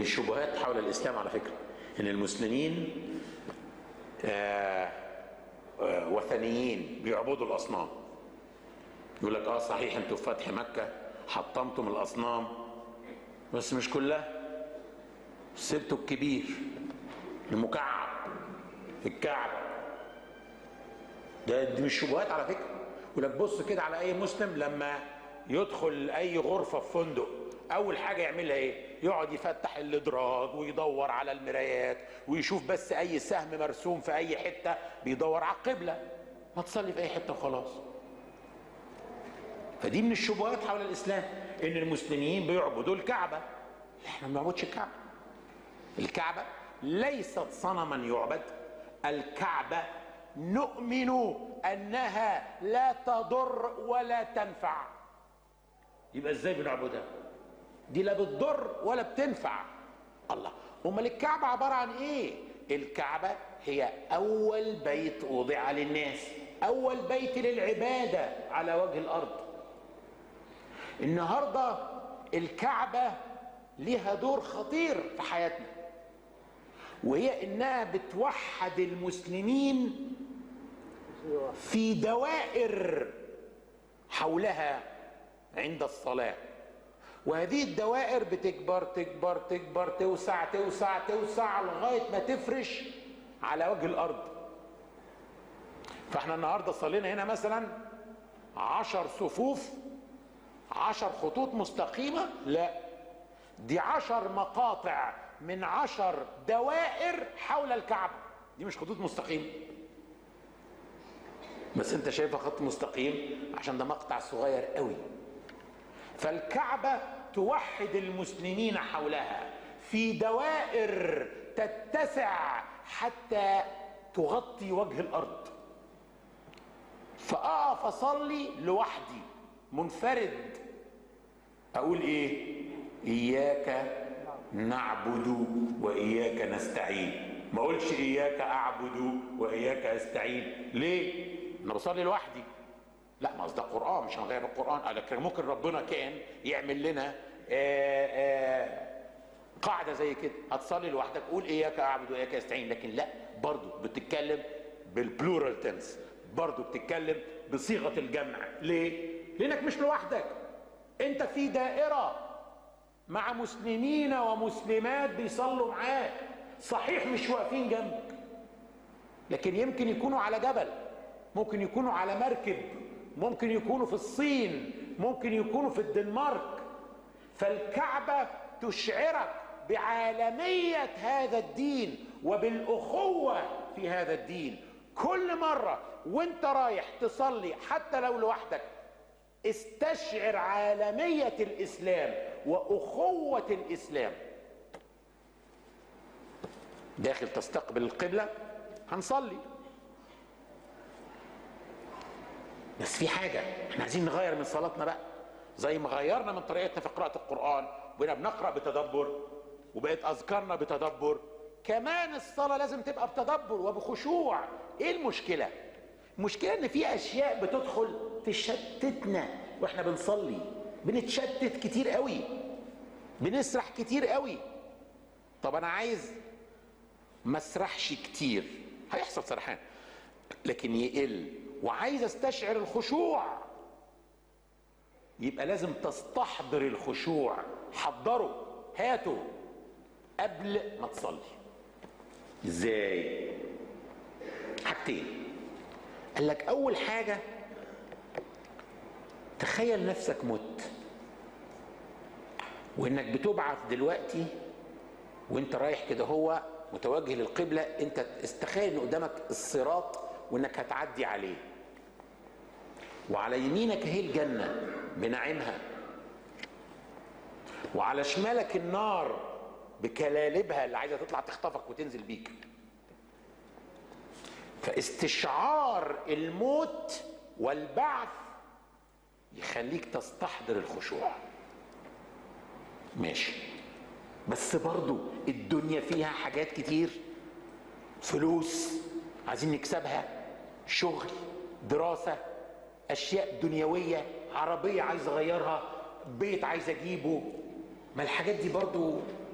الشبهات حول الاسلام على فكره ان المسلمين آه آه وثنيين بيعبدوا الاصنام يقول لك اه صحيح انتوا في فتح مكه حطمتم الاصنام بس مش كلها سبتوا الكبير المكعب الكعبه ده دي مش شبهات على فكره يقول لك بص كده على اي مسلم لما يدخل اي غرفه في فندق اول حاجه يعملها ايه يقعد يفتح الادراج ويدور على المرايات ويشوف بس اي سهم مرسوم في اي حته بيدور على القبله ما تصلي في اي حته وخلاص فدي من الشبهات حول الاسلام ان المسلمين بيعبدوا الكعبه لا احنا ما بنعبدش الكعبه الكعبه ليست صنما يعبد الكعبه نؤمن انها لا تضر ولا تنفع يبقى ازاي بنعبدها دي لا بتضر ولا بتنفع الله امال الكعبه عباره عن ايه الكعبه هي اول بيت وضع للناس اول بيت للعباده على وجه الارض النهارده الكعبه لها دور خطير في حياتنا وهي انها بتوحد المسلمين في دوائر حولها عند الصلاه وهذه الدوائر بتكبر تكبر تكبر توسع توسع توسع لغايه ما تفرش على وجه الارض فاحنا النهارده صلينا هنا مثلا عشر صفوف عشر خطوط مستقيمه لا دي عشر مقاطع من عشر دوائر حول الكعبة دي مش خطوط مستقيمة بس انت شايفها خط مستقيم عشان ده مقطع صغير قوي فالكعبة توحد المسلمين حولها في دوائر تتسع حتى تغطي وجه الارض فاقف اصلي لوحدي منفرد اقول ايه اياك نعبد واياك نستعين ما اقولش اياك اعبد واياك استعين ليه انا بصلي لوحدي لا ما ده قران مش هنغير القران قال لك ممكن ربنا كان يعمل لنا آآ آآ قاعده زي كده هتصلي لوحدك قول اياك اعبد واياك استعين لكن لا برضه بتتكلم بالبلورال تنس برضه بتتكلم بصيغه الجمع ليه لانك مش لوحدك انت في دائره مع مسلمين ومسلمات بيصلوا معاك صحيح مش واقفين جنبك لكن يمكن يكونوا على جبل ممكن يكونوا على مركب ممكن يكونوا في الصين ممكن يكونوا في الدنمارك فالكعبة تشعرك بعالمية هذا الدين وبالأخوة في هذا الدين كل مرة وانت رايح تصلي حتى لو لوحدك استشعر عالمية الإسلام وأخوة الإسلام داخل تستقبل القبلة هنصلي بس في حاجة احنا عايزين نغير من صلاتنا بقى زي ما غيرنا من طريقتنا في قراءة القرآن وبقينا بنقرأ بتدبر وبقت أذكارنا بتدبر كمان الصلاة لازم تبقى بتدبر وبخشوع ايه المشكلة المشكلة ان في اشياء بتدخل تشتتنا واحنا بنصلي بنتشتت كتير قوي بنسرح كتير قوي طب انا عايز ما اسرحش كتير هيحصل سرحان لكن يقل وعايز استشعر الخشوع يبقى لازم تستحضر الخشوع حضره هاته قبل ما تصلي ازاي حاجتين قال لك اول حاجه تخيل نفسك مت وانك بتبعث دلوقتي وانت رايح كده هو متوجه للقبله انت استخيل ان قدامك الصراط وانك هتعدي عليه وعلى يمينك هي الجنه بنعيمها وعلى شمالك النار بكلالبها اللي عايزه تطلع تخطفك وتنزل بيك فاستشعار الموت والبعث يخليك تستحضر الخشوع ماشي بس برضو الدنيا فيها حاجات كتير فلوس عايزين نكسبها شغل دراسة أشياء دنيوية عربية عايز أغيرها بيت عايز أجيبه ما الحاجات دي برضو